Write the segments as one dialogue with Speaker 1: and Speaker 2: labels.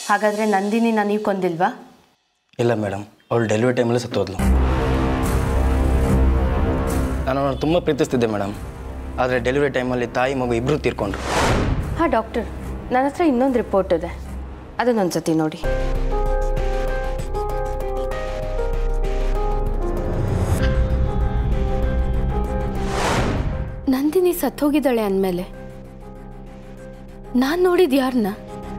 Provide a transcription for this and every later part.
Speaker 1: ಹಾಗಾದರೆ ನಂದಿನಿನ ನೀವು ಕೊಂದಿಲ್ವಾ
Speaker 2: ಇಲ್ಲ ಮೇಡಮ್ ಅವಳು ಡೆಲಿವರಿ ಟೈಮಲ್ಲಿ ಸತ್ತೋದ್ಲು ನಾನು ಅವಳನ್ನು ತುಂಬ ಪ್ರೀತಿಸ್ತಿದ್ದೆ ಮೇಡಮ್ ಆದರೆ ಡೆಲಿವರಿ ಟೈಮಲ್ಲಿ ತಾಯಿ ಮಗು ಇಬ್ಬರು ತೀರ್ಕೊಂಡ್ರು
Speaker 1: ಹಾಂ ಡಾಕ್ಟರ್ ನನ್ನ ಹತ್ರ ಇನ್ನೊಂದು ರಿಪೋರ್ಟ್ ಇದೆ ಅದನ್ನೊಂದು ಸತಿ ನೋಡಿ ನಂದಿನಿ ಸತ್ತೋಗಿದ್ದಾಳೆ ಅಂದಮೇಲೆ ನಾನು ನೋಡಿದ ಯಾರನ್ನ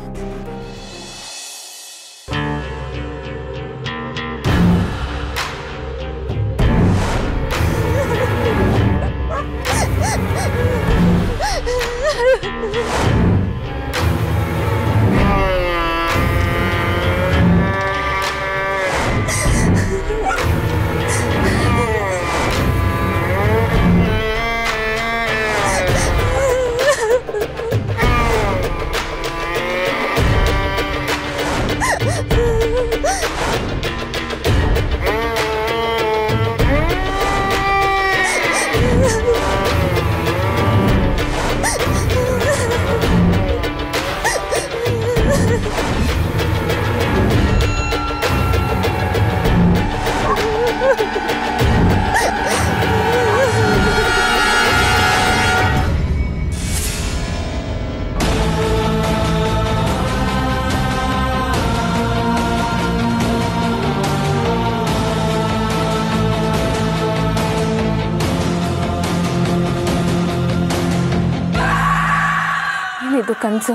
Speaker 1: ಏನಿದು ಕನಸು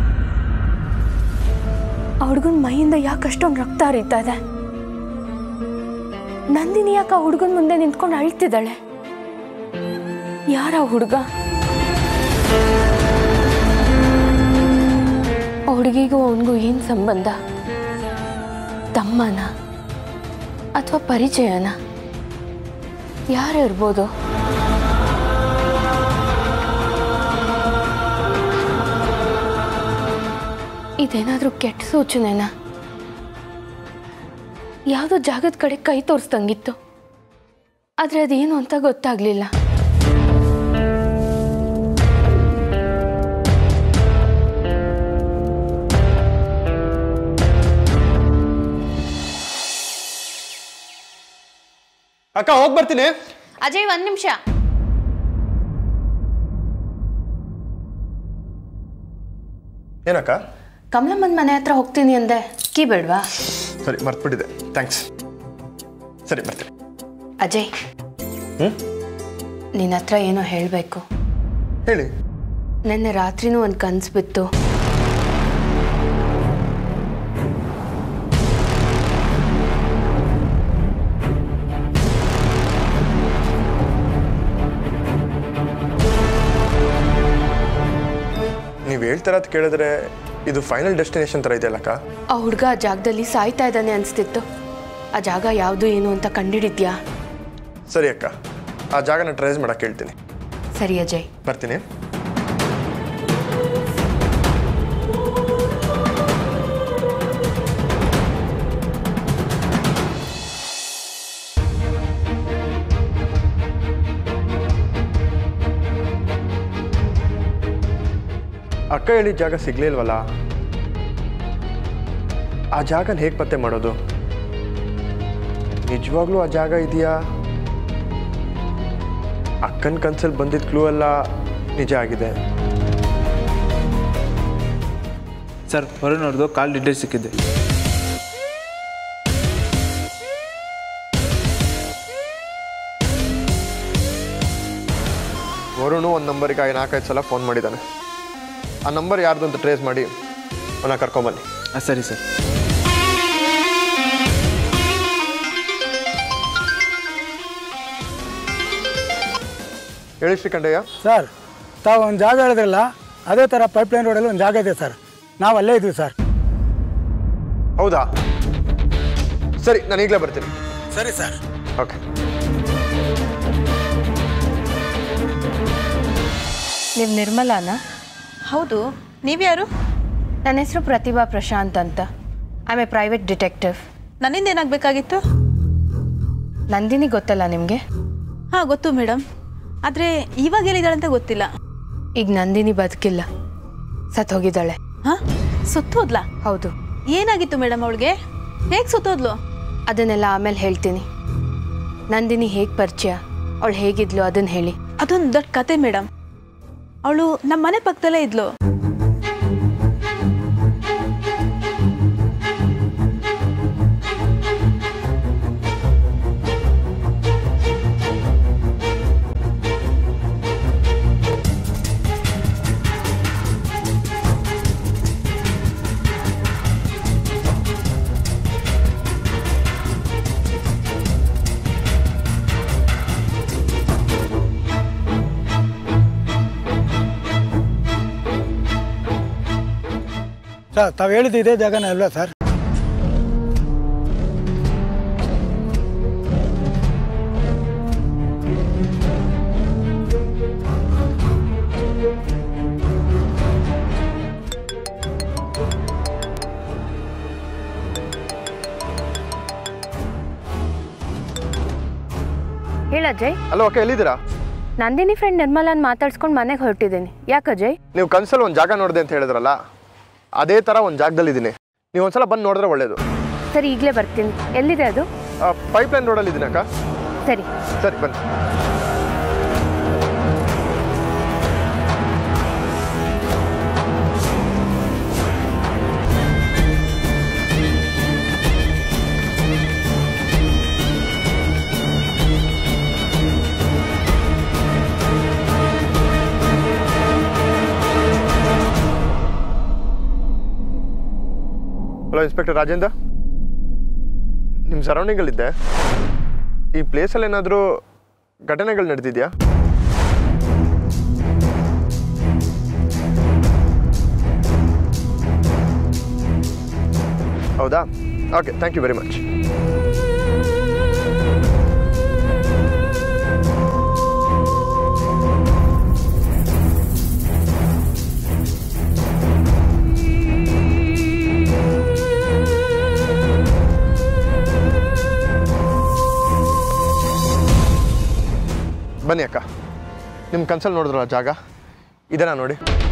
Speaker 1: ಆ ಹುಡುಗನ ಮೈಯಿಂದ ಯಾಕೆ ಅಷ್ಟೊಂದು ರಕ್ತ ಹರಿತಾ ಇದೆ ನಂದಿನಿ ಯಾಕೆ ಆ ಹುಡುಗನ ಮುಂದೆ ನಿಂತ್ಕೊಂಡು ಅಳ್ತಿದ್ದಾಳೆ ಯಾರ ಹುಡುಗ ಆ ಹುಡುಗಿಗೂ ಅವನಿಗೂ ಏನು ಸಂಬಂಧ ತಮ್ಮನ ಅಥವಾ ಪರಿಚಯನ ಯಾರು ಇರ್ಬೋದು ಇದೇನಾದ್ರೂ ಕೆಟ್ಟ ಸೂಚನೆನಾ ಯಾವುದೋ ಜಾಗದ ಕಡೆ ಕೈ ತೋರಿಸ್ದಂಗಿತ್ತು ಆದರೆ ಅದೇನು ಅಂತ ಗೊತ್ತಾಗ್ಲಿಲ್ಲ
Speaker 3: ಅಕ್ಕ ಹೋಗಿ ಬರ್ತೀನಿ
Speaker 1: ಅಜಯ್ ಒಂದು ನಿಮಿಷ
Speaker 3: ಏನಕ್ಕ
Speaker 1: ಕಮಲಮ್ಮನ ಮನೆ ಹತ್ರ ಹೋಗ್ತೀನಿ ಅಂದೆ ಕೀ ಬೇಡ್ವಾ
Speaker 3: ಸರಿ ಮರ್ತ್ಬಿಟ್ಟಿದೆ ಥ್ಯಾಂಕ್ಸ್ ಸರಿ ಬರ್ತೀನಿ
Speaker 1: ಅಜಯ್
Speaker 3: ಹ್ಞೂ
Speaker 1: ನಿನ್ನ ಹತ್ರ ಏನೋ ಹೇಳಬೇಕು
Speaker 3: ಹೇಳಿ
Speaker 1: ನಿನ್ನೆ ರಾತ್ರಿನೂ ಒಂದು ಕನ್ಸು ಬಿತ್ತು
Speaker 3: ನೀವು ಹೇಳ್ತಿರೋದು ಕೇಳಿದ್ರೆ ಇದು ಫೈನಲ್ ಡೆಸ್ಟಿನೇಷನ್ ಥರ ಇದೆಯಲ್ಲಕ್ಕ
Speaker 1: ಆ ಹುಡುಗ ಆ ಜಾಗದಲ್ಲಿ ಸಾಯ್ತಾ ಇದ್ದಾನೆ ಅನಿಸ್ತಿತ್ತು ಆ ಜಾಗ ಯಾವುದು ಏನು ಅಂತ ಕಂಡಿಡಿದ್ಯಾ
Speaker 3: ಸರಿ ಅಕ್ಕ ಆ ಜಾಗನ ಟ್ರೇಸ್ ಮಾಡಕ್ಕೆ ಹೇಳ್ತೀನಿ
Speaker 1: ಸರಿ ಅಜಯ್
Speaker 3: ಬರ್ತೀನಿ ಅಕ್ಕ ಹೇಳಿದ ಜಾಗ ಸಿಗ್ಲಿಲ್ವಲ್ಲ ಆ ಜಾಗನ ಹೇಗೆ ಪತ್ತೆ ಮಾಡೋದು ನಿಜವಾಗ್ಲೂ ಆ ಜಾಗ ಇದೆಯಾ ಅಕ್ಕನ ಕನ್ಸಲ್ಲಿ ಬಂದಿದ್ದ ಕ್ಲೂ ಎಲ್ಲ ನಿಜ ಆಗಿದೆ
Speaker 4: ಸರ್ ಹೊರನವ್ರದ್ದು ಕಾಲ್ ಡೀಟೇಲ್ಸ್ ಸಿಕ್ಕಿದೆ
Speaker 3: ವರುಣು ಒಂದು ನಂಬರಿಗೆ ನಾಲ್ಕೈದು ಸಲ ಫೋನ್ ಮಾಡಿದ್ದಾನೆ ಆ ನಂಬರ್ ಯಾರ್ದು ಅಂತ ಟ್ರೇಸ್ ಮಾಡಿ ಅವನ್ನ ಕರ್ಕೊಂಬನ್ನಿ
Speaker 4: ಹಾಂ ಸರಿ ಸರ್
Speaker 3: ಹೇಳಿ ಶ್ರೀಕಂಠಯ್ಯ
Speaker 5: ಸರ್ ತಾವು ಒಂದು ಜಾಗ ಹೇಳಿದ್ರಲ್ಲ ಅದೇ ಥರ ಪೈಪ್ಲೈನ್ ರೋಡಲ್ಲಿ ಒಂದು ಜಾಗ ಇದೆ ಸರ್ ನಾವು ಅಲ್ಲೇ ಇದ್ವಿ ಸರ್
Speaker 3: ಹೌದಾ ಸರಿ ನಾನು ಈಗಲೇ ಬರ್ತೀನಿ
Speaker 5: ಸರಿ ಸರ್
Speaker 3: ಓಕೆ
Speaker 1: ನೀವು ನಿರ್ಮಲಾನ
Speaker 6: ಹೌದು ನೀವ್ಯಾರು
Speaker 1: ನನ್ನ ಹೆಸರು ಪ್ರತಿಭಾ ಪ್ರಶಾಂತ್ ಅಂತ ಐ ಎ ಪ್ರೈವೇಟ್ ಡಿಟೆಕ್ಟಿವ್
Speaker 6: ನನ್ನಿಂದ ಏನಾಗಬೇಕಾಗಿತ್ತು
Speaker 1: ನಂದಿನಿ ಗೊತ್ತಲ್ಲ ನಿಮಗೆ
Speaker 6: ಹಾಂ ಗೊತ್ತು ಮೇಡಮ್ ಆದರೆ ಇವಾಗ ಎಲ್ಲಿದ್ದಾಳೆ ಅಂತ ಗೊತ್ತಿಲ್ಲ
Speaker 1: ಈಗ ನಂದಿನಿ ಬದುಕಿಲ್ಲ ಸತ್ತೋಗಿದ್ದಾಳೆ
Speaker 6: ಹಾಂ ಸುತ್ತೋದ್ಲಾ
Speaker 1: ಹೌದು
Speaker 6: ಏನಾಗಿತ್ತು ಮೇಡಮ್ ಅವಳಿಗೆ ಹೇಗೆ ಸುತ್ತೋದ್ಲು
Speaker 1: ಅದನ್ನೆಲ್ಲ ಆಮೇಲೆ ಹೇಳ್ತೀನಿ ನಂದಿನಿ ಹೇಗೆ ಪರಿಚಯ ಅವಳು ಹೇಗಿದ್ಲು ಅದನ್ನು ಹೇಳಿ
Speaker 6: ಅದೊಂದು ದೊಡ್ಡ ಕತೆ ಮೇಡಮ್ ಅವಳು ನಮ್ಮ ಮನೆ ಪಕ್ಕದಲ್ಲೇ ಇದ್ಲು
Speaker 5: ಸರ್ ತಾವು ಹೇಳಿದ್ದು ಇದೇ ಜಾಗನ ಅಲ್ವಾ ಸರ್
Speaker 1: ಹೇಳ ಅಜಯ್
Speaker 3: ಅಲ್ಲ ಓಕೆ ಎಲ್ಲಿದ್ದೀರಾ
Speaker 1: ನಂದಿನಿ ಫ್ರೆಂಡ್ ನಿರ್ಮಲಾನ್ ಮಾತಾಡ್ಸ್ಕೊಂಡು ಮನೆಗೆ ಹೊರಟಿದ್ದೀನಿ ಯಾಕೆ ಅಜಯ್
Speaker 3: ನೀವು ಕನ್ಸಲ್ಲಿ ಒಂದು ಜಾಗ ನೋಡಿದೆ ಅಂತ ಹೇಳಿದ್ರಲ್ಲ ಅದೇ ಥರ ಒಂದು ಜಾಗದಲ್ಲಿದ್ದೀನಿ ನೀವು ಒಂದ್ಸಲ ಬಂದು ನೋಡಿದ್ರೆ ಒಳ್ಳೇದು
Speaker 1: ಸರಿ ಈಗಲೇ ಬರ್ತೀನಿ ಎಲ್ಲಿದೆ ಅದು
Speaker 3: ಪೈಪ್ ಲೈನ್ ರೋಡಲ್ಲಿ ಇದ್ದೀನಿ ಅಕ್ಕ
Speaker 1: ಸರಿ
Speaker 3: ಸರಿ ಬನ್ನಿ ಹಲೋ ಇನ್ಸ್ಪೆಕ್ಟರ್ ರಾಜೇಂದ್ರ ನಿಮ್ಮ ಸರೌಂಡಿಂಗಲ್ಲಿದ್ದೆ ಈ ಪ್ಲೇಸಲ್ಲಿ ಏನಾದರೂ ಘಟನೆಗಳು ನಡೆದಿದೆಯಾ ಹೌದಾ okay thank you very much ಬನ್ನಿ ಅಕ್ಕ ನಿಮ್ಮ ಕನ್ಸಲ್ಲಿ ನೋಡಿದ್ರಲ್ಲ ಜಾಗ ಇದನ್ನ ನೋಡಿ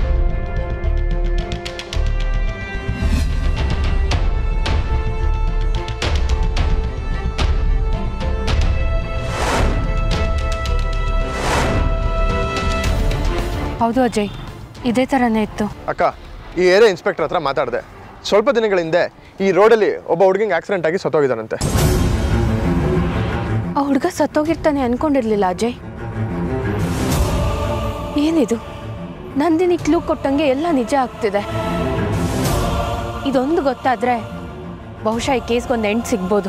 Speaker 1: ಹೌದು ಅಜಯ್ ಇದೇ ಥರನೇ ಇತ್ತು
Speaker 3: ಅಕ್ಕ ಈ ಏರಿಯಾ ಇನ್ಸ್ಪೆಕ್ಟರ್ ಹತ್ರ ಮಾತಾಡಿದೆ ಸ್ವಲ್ಪ ದಿನಗಳ ಹಿಂದೆ ಈ ರೋಡಲ್ಲಿ ಒಬ್ಬ ಹುಡುಗಿಂಗೆ ಆಕ್ಸಿಡೆಂಟ್ ಆಗಿ ಸತ್ತೋಗಿದ್ದಾನಂತೆ
Speaker 1: ಆ ಹುಡುಗ ಸತ್ತೋಗಿರ್ತಾನೆ ಅನ್ಕೊಂಡಿರ್ಲಿಲ್ಲ ಅಜಯ್ ಏನಿದು ನಂದಿನಿ ಕ್ಲೂ ಕೊಟ್ಟಂಗೆ ಎಲ್ಲ ನಿಜ ಆಗ್ತಿದೆ ಇದೊಂದು ಗೊತ್ತಾದ್ರೆ ಬಹುಶಃ ಈ ಕೇಸ್ಗೊಂದು ಎಂಟು ಸಿಗ್ಬೋದು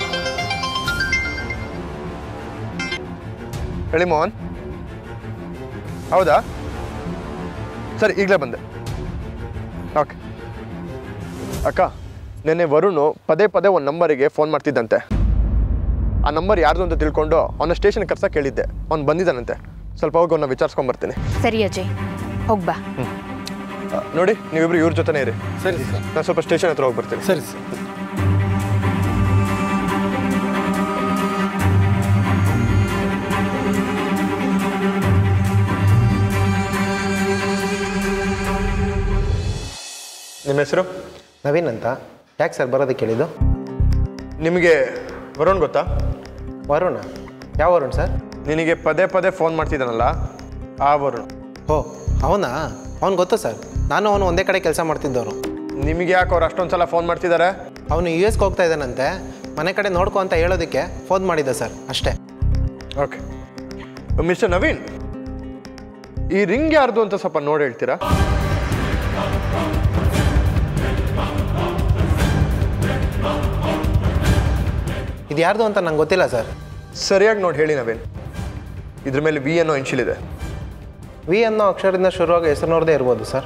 Speaker 3: ಹೇಳಿ ಮೋಹನ್ ಹೌದಾ ಸರಿ ಈಗಲೇ ಬಂದೆ ಓಕೆ ಅಕ್ಕ ನಿನ್ನೆ ವರುಣು ಪದೇ ಪದೇ ಒಂದು ನಂಬರಿಗೆ ಫೋನ್ ಮಾಡ್ತಿದ್ದಂತೆ ಆ ನಂಬರ್ ಯಾರ್ದು ಅಂತ ತಿಳ್ಕೊಂಡು ಅವನ ಸ್ಟೇಷನ್ ಕರ್ಸಕ್ಕೆ ಕೇಳಿದ್ದೆ ಅವ್ನು ಬಂದಿದ್ದಾನಂತೆ ಸ್ವಲ್ಪ ಹೋಗಿ ಅವನ್ನ ವಿಚಾರಿಸ್ಕೊಂಬರ್ತೀನಿ
Speaker 1: ಸರಿ ಅಜಯ್ ಹೋಗ್ಬಾ
Speaker 3: ಆ, ನೋಡಿ ನೀವಿಬ್ರು ಇವ್ರ ಜೊತೆನೇ ಇರಿ
Speaker 5: ಸರಿ ಸರ್
Speaker 3: ನಾನು ಸ್ವಲ್ಪ ಸ್ಟೇಷನ್ ಹತ್ರ ಹೋಗಿ ಬರ್ತೀನಿ
Speaker 5: ಸರಿ ಸರ್
Speaker 3: ನಿಮ್ಮ ಹೆಸರು
Speaker 7: ನವೀನ್ ಅಂತ ಯಾಕೆ ಸರ್ ಬರೋದಕ್ಕೆ ಕೇಳಿದ್ದು
Speaker 3: ನಿಮಗೆ ವರುಣ್ ಗೊತ್ತಾ
Speaker 7: ವರುಣ ಯಾವ ವರುಣ್ ಸರ್
Speaker 3: ನಿನಗೆ ಪದೇ ಪದೇ ಫೋನ್ ಮಾಡ್ತಿದ್ದಾನಲ್ಲ ಆ ವರುಣ್
Speaker 7: ಓ ಅವನಾ ಅವ್ನು ಗೊತ್ತು ಸರ್ ನಾನು ಅವನು ಒಂದೇ ಕಡೆ ಕೆಲಸ ಮಾಡ್ತಿದ್ದವರು
Speaker 3: ನಿಮಗೆ ಯಾಕೆ ಅವ್ರು ಅಷ್ಟೊಂದು ಸಲ ಫೋನ್ ಮಾಡ್ತಿದ್ದಾರೆ
Speaker 7: ಅವನು ಯು ಎಸ್ಗೆ ಹೋಗ್ತಾ ಇದ್ದಾನಂತೆ ಮನೆ ಕಡೆ ನೋಡ್ಕೊ ಅಂತ ಹೇಳೋದಕ್ಕೆ ಫೋನ್ ಮಾಡಿದ್ದೆ ಸರ್ ಅಷ್ಟೇ
Speaker 3: ಓಕೆ ಮಿಸ್ಟರ್ ನವೀನ್ ಈ ರಿಂಗ್ ಯಾರ್ದು ಅಂತ ಸ್ವಲ್ಪ ನೋಡಿ ಹೇಳ್ತೀರಾ
Speaker 7: ಇದು ಯಾರ್ದು ಅಂತ ನಂಗೆ ಗೊತ್ತಿಲ್ಲ ಸರ್
Speaker 3: ಸರಿಯಾಗಿ ನೋಡಿ ಹೇಳಿ ನವೀನ್ ಇದ್ರ ಮೇಲೆ ವಿ ಅನ್ನೋ ಇನ್ಶಿಲ್ ಇದೆ
Speaker 7: ವಿ ಅನ್ನೋ ಅಕ್ಷರದಿಂದ ಶುರುವಾಗಿ ಹೆಸರಿನವ್ರದ್ದೇ ಇರ್ಬೋದು ಸರ್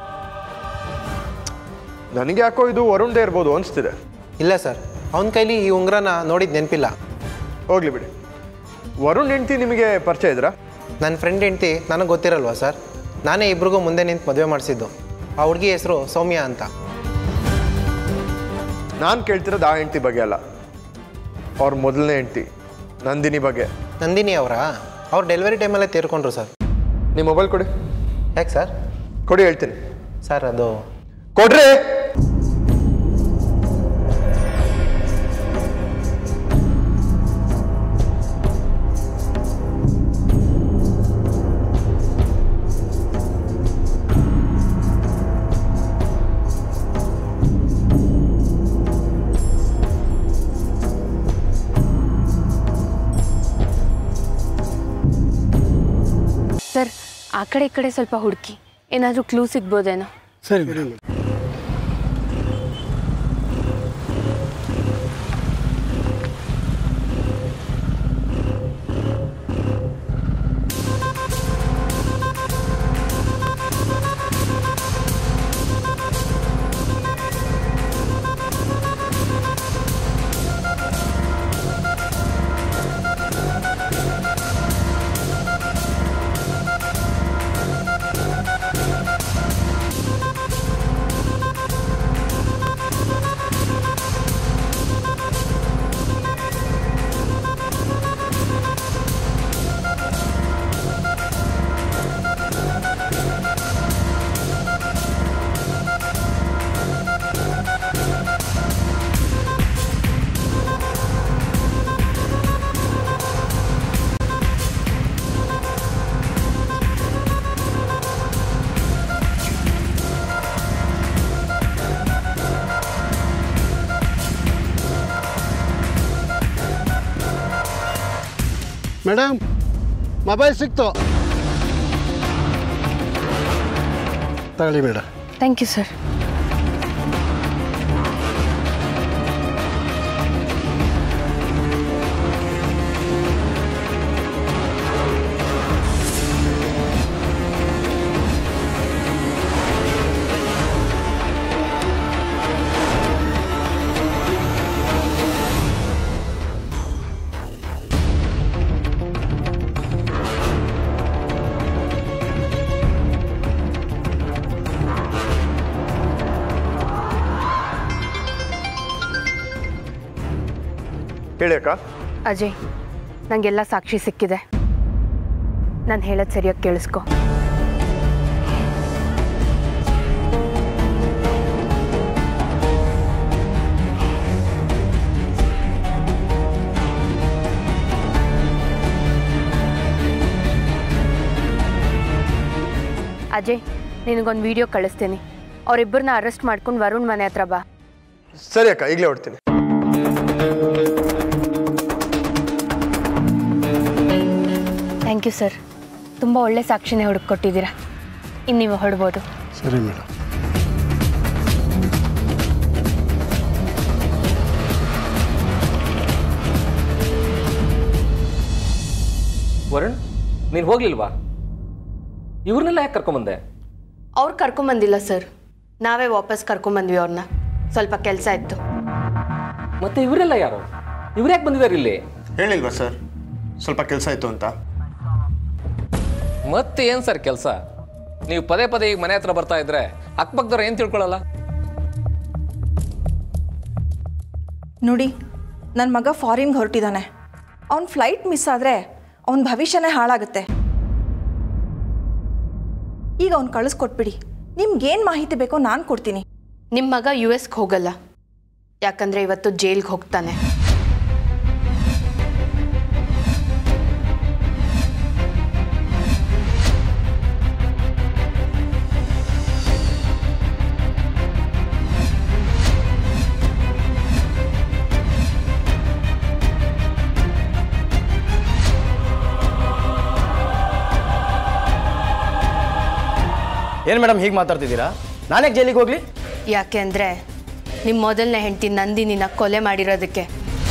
Speaker 3: ನನಗೆ ಯಾಕೋ ಇದು ವರುಣ್ದೇ ಇರ್ಬೋದು ಅನಿಸ್ತಿದೆ
Speaker 7: ಇಲ್ಲ ಸರ್ ಅವನ ಕೈಲಿ ಈ ಉಂಗ್ರನ ನೋಡಿದ ನೆನಪಿಲ್ಲ
Speaker 3: ಹೋಗ್ಲಿ ಬಿಡಿ ವರುಣ್ ಹೆಂಡ್ತಿ ನಿಮಗೆ ಪರಿಚಯ ಇದ್ರಾ
Speaker 7: ನನ್ನ ಫ್ರೆಂಡ್ ಹೆಂಡ್ತಿ ನನಗೆ ಗೊತ್ತಿರಲ್ವಾ ಸರ್ ನಾನೇ ಇಬ್ರಿಗೂ ಮುಂದೆ ನಿಂತು ಮದುವೆ ಮಾಡಿಸಿದ್ದು ಆ ಹುಡುಗಿ ಹೆಸರು ಸೌಮ್ಯ ಅಂತ
Speaker 3: ನಾನು ಕೇಳ್ತಿರೋದು ಆ ಹೆಂಡ್ತಿ ಬಗ್ಗೆ ಅಲ್ಲ ಅವ್ರ ಮೊದಲನೇ ಹೆಂಡ್ತಿ ನಂದಿನಿ ಬಗ್ಗೆ
Speaker 7: ನಂದಿನಿ ಅವರ ಅವ್ರು ಡೆಲಿವರಿ ಟೈಮಲ್ಲೇ ತೀರ್ಕೊಂಡ್ರು ಸರ್
Speaker 3: ನಿಮ್ಮ ಮೊಬೈಲ್ ಕೊಡಿ
Speaker 7: ಯಾಕೆ ಸರ್
Speaker 3: ಕೊಡಿ ಹೇಳ್ತೀನಿ
Speaker 7: ಸರ್ ಅದು
Speaker 3: ಕೊಡ್ರಿ
Speaker 1: ಆ ಕಡೆ ಈ ಕಡೆ ಸ್ವಲ್ಪ ಹುಡುಕಿ ಏನಾದರೂ ಕ್ಲೂ ಸಿಗ್ಬೋದೇನೋ
Speaker 5: ಸರಿ ಮೇಡಮ್
Speaker 8: ಮೇಡಮ್ ಮೊಬೈಲ್ ಸಿಕ್ತು ತಗೊಳ್ಳಿ ಮೇಡಮ್
Speaker 1: ಥ್ಯಾಂಕ್ ಯು ಸರ್
Speaker 3: ಹೇಳಿ ಅಕ್ಕ
Speaker 1: ಅಜಯ್ ನನಗೆಲ್ಲ ಸಾಕ್ಷಿ ಸಿಕ್ಕಿದೆ ನಾನು ಹೇಳೋದು ಸರಿಯಾಗಿ ಕೇಳಿಸ್ಕೊ ಅಜಯ್ ನಿನಗೊಂದು ವಿಡಿಯೋ ಕಳಿಸ್ತೀನಿ ಅವರಿಬ್ಬರನ್ನ ಅರೆಸ್ಟ್ ಮಾಡ್ಕೊಂಡು ವರುಣ್ ಮನೆ ಹತ್ರ ಬಾ
Speaker 3: ಸರಿ ಅಕ್ಕ ಈಗಲೇ ಹೊಡ್ತೀನಿ
Speaker 1: ಥ್ಯಾಂಕ್ ಯು ಸರ್ ತುಂಬ ಒಳ್ಳೆ ಸಾಕ್ಷಿನೇ ಹುಡುಕೊಟ್ಟಿದ್ದೀರಾ ಇನ್ನು ನೀವು ಹೊಡ್ಬೋದು
Speaker 8: ಸರಿ ಮೇಡಮ್
Speaker 9: ವರುಣ್ ನೀನು ಹೋಗ್ಲಿಲ್ವಾ ಇವ್ರನ್ನೆಲ್ಲ ಯಾಕೆ ಕರ್ಕೊಂಬಂದೆ
Speaker 1: ಅವ್ರು ಕರ್ಕೊಂಬಂದಿಲ್ಲ ಸರ್ ನಾವೇ ವಾಪಸ್ ಕರ್ಕೊಂಬಂದ್ವಿ ಅವ್ರನ್ನ ಸ್ವಲ್ಪ ಕೆಲಸ ಇತ್ತು
Speaker 9: ಮತ್ತೆ ಇವರೆಲ್ಲ ಯಾರು ಇವ್ರು ಯಾಕೆ ಬಂದಿದ್ದಾರೆ ಇಲ್ಲಿ
Speaker 3: ಹೇಳಿಲ್ವಾ ಸರ್ ಸ್ವಲ್ಪ ಕೆಲಸ ಇತ್ತು ಅಂತ
Speaker 9: ಮತ್ತೆ ಏನು ಸರ್ ಕೆಲಸ ನೀವು ಪದೇ ಪದೇ ಈಗ ಮನೆ ಹತ್ರ ಬರ್ತಾ ಇದ್ರೆ ಅಕ್ಕಪಕ್ಕದವ್ರು ಏನು ತಿಳ್ಕೊಳ್ಳಲ್ಲ
Speaker 10: ನೋಡಿ ನನ್ನ ಮಗ ಫಾರಿನ್ಗೆ ಹೊರಟಿದ್ದಾನೆ ಅವ್ನ ಫ್ಲೈಟ್ ಮಿಸ್ ಆದರೆ ಅವನ ಭವಿಷ್ಯನೇ ಹಾಳಾಗುತ್ತೆ ಈಗ ಅವ್ನು ಕಳಿಸ್ಕೊಟ್ಬಿಡಿ ನಿಮ್ಗೇನು ಮಾಹಿತಿ ಬೇಕೋ ನಾನು ಕೊಡ್ತೀನಿ
Speaker 1: ನಿಮ್ಮ ಮಗ ಯು ಎಸ್ಗೆ ಹೋಗಲ್ಲ ಯಾಕಂದರೆ ಇವತ್ತು ಜೈಲ್ಗೆ ಹೋಗ್ತಾನೆ
Speaker 2: ಏನು ಮೇಡಮ್ ಹೀಗೆ ಮಾತಾಡ್ತಿದ್ದೀರಾ ನಾನೇ ಜೈಲಿಗೆ ಹೋಗ್ಲಿ
Speaker 1: ಯಾಕೆ ಅಂದರೆ ನಿಮ್ಮ ಮೊದಲನೇ ಹೆಂಡತಿ ನಂದಿನಿನ ಕೊಲೆ ಮಾಡಿರೋದಕ್ಕೆ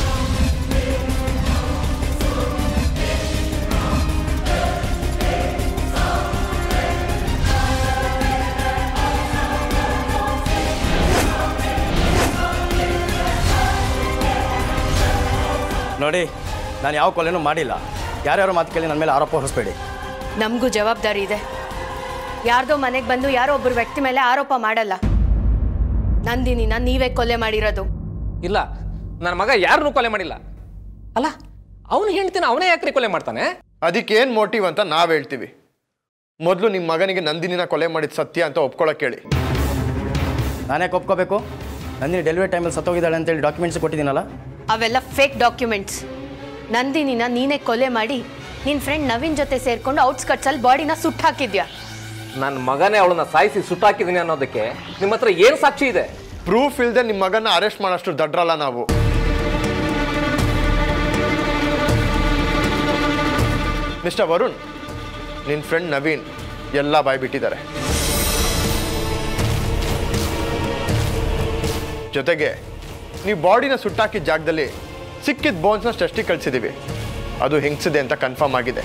Speaker 2: ನೋಡಿ ನಾನು ಯಾವ ಕೊಲೆನೂ ಮಾಡಿಲ್ಲ ಯಾರ್ಯಾರೋ ಮಾತು ಕೇಳಿ ನನ್ನ ಮೇಲೆ ಆರೋಪ ಹೊರಿಸ್ಬೇಡಿ
Speaker 1: ನಮಗೂ ಜವಾಬ್ದಾರಿ ಇದೆ ಯಾರ್ದೋ ಮನೆಗೆ ಬಂದು ಯಾರೋ ಒಬ್ಬರು ವ್ಯಕ್ತಿ ಮೇಲೆ ಆರೋಪ ಮಾಡಲ್ಲ ನಂದಿನಿನ ನೀವೇ ಕೊಲೆ ಮಾಡಿರೋದು
Speaker 9: ಇಲ್ಲ ನನ್ನ ಮಗ ಯಾರನ್ನೂ ಕೊಲೆ ಮಾಡಿಲ್ಲ ಅಲ್ಲ ಅವನು ಹೆಂಡ್ತಿನ ಅವನೇ ಯಾಕ್ರಿ ಕೊಲೆ ಮಾಡ್ತಾನೆ
Speaker 3: ಅದಕ್ಕೆ ಏನು ಮೋಟಿವ್ ಅಂತ ನಾವು ಹೇಳ್ತೀವಿ ಮೊದಲು ನಿಮ್ಮ ಮಗನಿಗೆ ನಂದಿನಿನ ಕೊಲೆ ಮಾಡಿದ ಸತ್ಯ ಅಂತ ಒಪ್ಕೊಳಕ್ಕೆ ಹೇಳಿ
Speaker 2: ನಾನೇ ಒಪ್ಕೋಬೇಕು ನಂದಿನಿ ಡೆಲಿವರಿ ಟೈಮಲ್ಲಿ ಸತ್ತೋಗಿದ್ದಾಳೆ ಅಂತೇಳಿ ಡಾಕ್ಯುಮೆಂಟ್ಸ್ ಕೊಟ್ಟಿದ್ದೀನಲ್ಲ
Speaker 1: ಅವೆಲ್ಲ ಫೇಕ್ ಡಾಕ್ಯುಮೆಂಟ್ಸ್ ನಂದಿನಿನ ನೀನೇ ಕೊಲೆ ಮಾಡಿ ನಿನ್ನ ಫ್ರೆಂಡ್ ನವೀನ್ ಜೊತೆ ಸೇರ್ಕೊಂಡು ಔಟ್ಸ್ಕಟ್ಸಲ್ಲಿ ಬಾಡಿನ ಸುಟ್ಟು ಹಾಕಿದ್ಯಾ
Speaker 9: ನನ್ನ ಮಗನೇ ಅವಳನ್ನ ಸಾಯಿಸಿ ಸುಟ್ಟಾಕಿದ್ದೀನಿ ಅನ್ನೋದಕ್ಕೆ ನಿಮ್ಮ ಹತ್ರ ಏನು ಸಾಕ್ಷಿ ಇದೆ
Speaker 3: ಪ್ರೂಫ್ ಇಲ್ಲದೆ ನಿಮ್ಮ ಮಗನ ಅರೆಸ್ಟ್ ಮಾಡೋಷ್ಟು ದಡ್ರಲ್ಲ ನಾವು ಮಿಸ್ಟರ್ ವರುಣ್ ನಿನ್ನ ಫ್ರೆಂಡ್ ನವೀನ್ ಎಲ್ಲ ಬಾಯ್ ಬಿಟ್ಟಿದ್ದಾರೆ ಜೊತೆಗೆ ನೀವು ಬಾಡಿನ ಸುಟ್ಟಾಕಿದ ಜಾಗದಲ್ಲಿ ಸಿಕ್ಕಿದ ಬೋನ್ಸ್ನ ಟೆಸ್ಟಿಗೆ ಕಳಿಸಿದ್ದೀವಿ ಅದು ಹೆಂಗ್ಸಿದೆ ಅಂತ ಕನ್ಫರ್ಮ್ ಆಗಿದೆ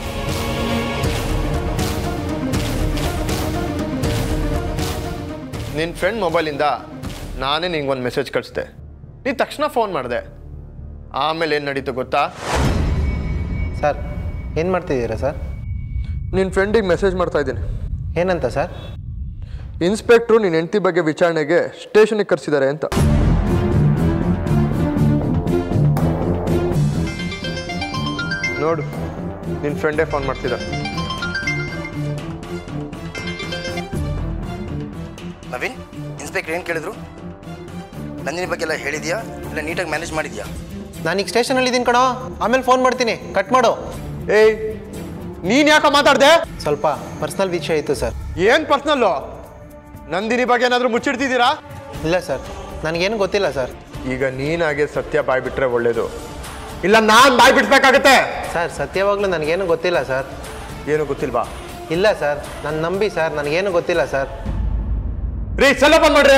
Speaker 3: ನಿನ್ನ ಫ್ರೆಂಡ್ ಮೊಬೈಲಿಂದ ನಾನೇ ನಿಂಗೆ ಒಂದು ಮೆಸೇಜ್ ಕಳಿಸ್ದೆ ನೀ ತಕ್ಷಣ ಫೋನ್ ಮಾಡಿದೆ ಆಮೇಲೆ ಏನು ನಡೀತು ಗೊತ್ತಾ
Speaker 7: ಸರ್ ಏನು ಮಾಡ್ತಿದ್ದೀರಾ ಸರ್
Speaker 3: ನಿನ್ನ ಫ್ರೆಂಡಿಗೆ ಮೆಸೇಜ್ ಮಾಡ್ತಾ ಇದ್ದೀನಿ
Speaker 7: ಏನಂತ ಸರ್
Speaker 3: ಇನ್ಸ್ಪೆಕ್ಟ್ರು ನಿನ್ನ ಹೆಂಡತಿ ಬಗ್ಗೆ ವಿಚಾರಣೆಗೆ ಸ್ಟೇಷನಿಗೆ ಕರೆಸಿದ್ದಾರೆ ಅಂತ ನೋಡು ನಿನ್ನ ಫ್ರೆಂಡೇ ಫೋನ್ ಮಾಡ್ತಿದ್ದ
Speaker 2: ನವೀನ್ ಇನ್ಸ್ಪೆಕ್ಟರ್ ಏನು ಕೇಳಿದ್ರು ನಂದಿನಿ ಬಗ್ಗೆ ಎಲ್ಲ ಹೇಳಿದ್ಯಾ ಇಲ್ಲ ನೀಟಾಗಿ ಮ್ಯಾನೇಜ್ ಮಾಡಿದ್ಯಾ
Speaker 7: ನಾನೀಗ ಸ್ಟೇಷನಲ್ಲಿ ಇದ್ದೀನಿ ಕಣೋ ಆಮೇಲೆ ಫೋನ್ ಮಾಡ್ತೀನಿ ಕಟ್ ಮಾಡು
Speaker 3: ಏಯ್ ನೀನು ಯಾಕೆ ಮಾತಾಡ್ದೆ
Speaker 7: ಸ್ವಲ್ಪ ಪರ್ಸ್ನಲ್ ವಿಷಯ ಇತ್ತು ಸರ್
Speaker 3: ಏನು ಪರ್ಸ್ನಲ್ಲು ನಂದಿನಿ ಬಗ್ಗೆ ಏನಾದರೂ ಮುಚ್ಚಿಡ್ತಿದ್ದೀರಾ
Speaker 7: ಇಲ್ಲ ಸರ್ ನನಗೇನು ಗೊತ್ತಿಲ್ಲ ಸರ್
Speaker 3: ಈಗ ನೀನಾಗೆ ಸತ್ಯ ಬಾಯ್ ಬಿಟ್ರೆ ಒಳ್ಳೇದು ಇಲ್ಲ ನಾನು ಬಾಯ್ ಬಿಡ್ಬೇಕಾಗತ್ತೆ
Speaker 7: ಸರ್ ಸತ್ಯವಾಗ್ಲೂ ನನಗೇನು ಗೊತ್ತಿಲ್ಲ ಸರ್
Speaker 3: ಏನು ಗೊತ್ತಿಲ್ವಾ
Speaker 7: ಇಲ್ಲ ಸರ್ ನನ್ನ ನಂಬಿ ಸರ್ ನನಗೇನು ಗೊತ್ತಿಲ್ಲ ಸರ್
Speaker 3: ರೀ ಸೆಲ್ಲ ಬಂದ್ ಮಾಡ್ರಿ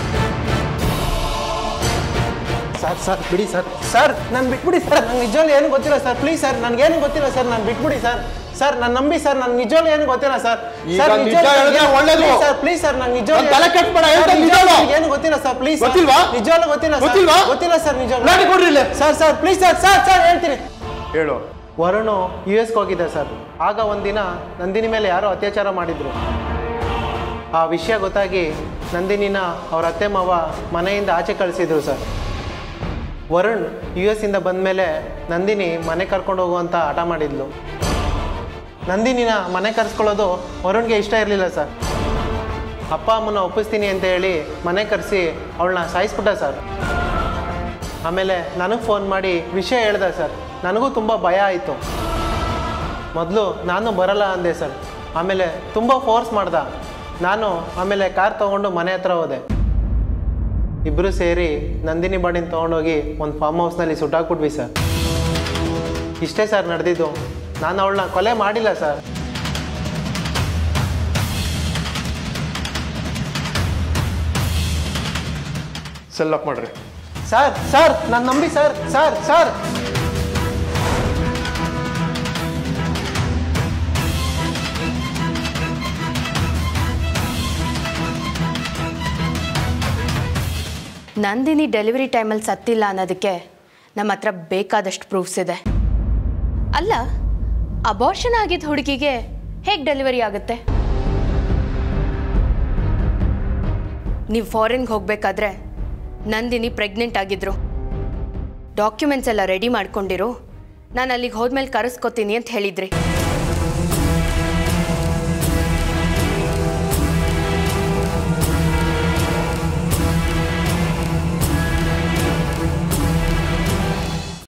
Speaker 7: ಸರ್ ಸರ್ ಬಿಡಿ ಸರ್ ಸರ್ ನಾನು ಬಿಟ್ಬಿಡಿ ಸರ್ ನಂಗೆ ನಿಜವಾಗ್ಲೂ ಏನು ಗೊತ್ತಿಲ್ಲ ಸರ್ ಪ್ಲೀಸ್ ಸರ್ ನನಗೇನು ಗೊತ್ತಿಲ್ಲ ಸರ್ ನಾನು ಬಿಟ್ಬಿಡಿ ಸರ್ ಸರ್ ನಾನು ನಂಬಿ ಸರ್ ನಾನು ನಿಜವಾಗ್ಲೂ ಏನು ಗೊತ್ತಿಲ್ಲ ಸರ್
Speaker 3: ಈಗ
Speaker 7: ಸರ್
Speaker 3: ನಿಜ ಹೇಳಿದ್ರೆ ಒಳ್ಳೇದು.
Speaker 7: ಸರ್ ಪ್ಲೀಸ್ ಸರ್ ನಂಗೆ ನಿಜವಾಗ್ಲೂ
Speaker 3: ನನ್ ತಲೆ ಕೆಟ್ಬೇಡ, ಹೇಳ್ತಾ
Speaker 7: ಸರ್,
Speaker 3: ನಿಜವಾಗ್ಲೂ.
Speaker 7: ನಿಜವಾಗ್ಲೂ ಏನು ಗೊತ್ತಿಲ್ಲ ಸರ್ ಪ್ಲೀಸ್
Speaker 3: ಗೊತ್ತಿಲ್ವಾ?
Speaker 7: ನಿಜವಾಗ್ಲೂ ಗೊತ್ತಿಲ್ಲ ಸರ್
Speaker 3: ಗೊತ್ತಿಲ್ವಾ?
Speaker 7: ಗೊತ್ತಿಲ್ಲ ಸರ್
Speaker 3: ಗಾಡಿ
Speaker 7: ನಿಜವಾಗ್ಲೂ
Speaker 3: ಕೊಡ್ರಿ ಇಲ್ಲಿ.
Speaker 7: Sir sir please sir sir sir ಹೇಳ್ತೀನಿ
Speaker 3: ಹೇಳು
Speaker 7: ವರುಣು ಯು ಎಸ್ಗೆ ಹೋಗಿದ್ದೆ ಸರ್ ಆಗ ಒಂದಿನ ನಂದಿನಿ ಮೇಲೆ ಯಾರೋ ಅತ್ಯಾಚಾರ ಮಾಡಿದ್ರು ಆ ವಿಷಯ ಗೊತ್ತಾಗಿ ನಂದಿನಿನ ಅವ್ರ ಅತ್ತೆ ಮಾವ ಮನೆಯಿಂದ ಆಚೆ ಕಳಿಸಿದ್ರು ಸರ್ ವರುಣ್ ಯು ಎಸ್ ಇಂದ ಬಂದಮೇಲೆ ನಂದಿನಿ ಮನೆ ಕರ್ಕೊಂಡು ಹೋಗುವಂತ ಹಠ ಮಾಡಿದ್ಲು ನಂದಿನಿನ ಮನೆ ಕರೆಸ್ಕೊಳ್ಳೋದು ವರುಣ್ಗೆ ಇಷ್ಟ ಇರಲಿಲ್ಲ ಸರ್ ಅಪ್ಪ ಅಮ್ಮನ ಒಪ್ಪಿಸ್ತೀನಿ ಅಂತ ಹೇಳಿ ಮನೆ ಕರೆಸಿ ಅವಳನ್ನ ಸಾಯಿಸ್ಬಿಟ್ಟ ಸರ್ ಆಮೇಲೆ ನನಗೆ ಫೋನ್ ಮಾಡಿ ವಿಷಯ ಹೇಳ್ದೆ ಸರ್ ನನಗೂ ತುಂಬ ಭಯ ಆಯಿತು ಮೊದಲು ನಾನು ಬರಲ್ಲ ಅಂದೆ ಸರ್ ಆಮೇಲೆ ತುಂಬ ಫೋರ್ಸ್ ಮಾಡ್ದ ನಾನು ಆಮೇಲೆ ಕಾರ್ ತೊಗೊಂಡು ಮನೆ ಹತ್ರ ಹೋದೆ ಇಬ್ಬರು ಸೇರಿ ನಂದಿನಿ ಬಾಡಿನ ತೊಗೊಂಡೋಗಿ ಒಂದು ಫಾರ್ಮ್ ಹೌಸ್ನಲ್ಲಿ ಸುಟ್ಟಾಕ್ಬಿಟ್ವಿ ಸರ್ ಇಷ್ಟೇ ಸರ್ ನಡೆದಿದ್ದು ನಾನು ಅವಳನ್ನ ಕೊಲೆ ಮಾಡಿಲ್ಲ ಸರ್
Speaker 3: ಸೆಲ್ ಅಪ್ ಮಾಡ್ರಿ
Speaker 7: ಸರ್ ಸರ್ ನಾನು ನಂಬಿ sir sir sir
Speaker 1: Nandini delivery ಟೈಮಲ್ಲಿ ಸತ್ತಿಲ್ಲ ಅನ್ನೋದಕ್ಕೆ ನಮ್ಮ ಹತ್ರ ಬೇಕಾದಷ್ಟು ಪ್ರೂಫ್ಸ್ ಇದೆ ಅಲ್ಲ ಅಬಾರ್ಷನ್ ಆಗಿದ್ದ ಹುಡುಗಿಗೆ ಹೇಗೆ ಡೆಲಿವರಿ ಆಗುತ್ತೆ ನೀವು ಫಾರಿನ್ಗೆ ಹೋಗಬೇಕಾದ್ರೆ ನಂದಿನಿ ಪ್ರೆಗ್ನೆಂಟ್ ಆಗಿದ್ರು ಡಾಕ್ಯುಮೆಂಟ್ಸ್ ಎಲ್ಲ ರೆಡಿ ಮಾಡ್ಕೊಂಡಿರು ನಾನು ಅಲ್ಲಿಗೆ ಹೋದ್ಮೇಲೆ ಕರೆಸ್ಕೊತೀನಿ ಅಂತ ಹೇಳಿದ್ರಿ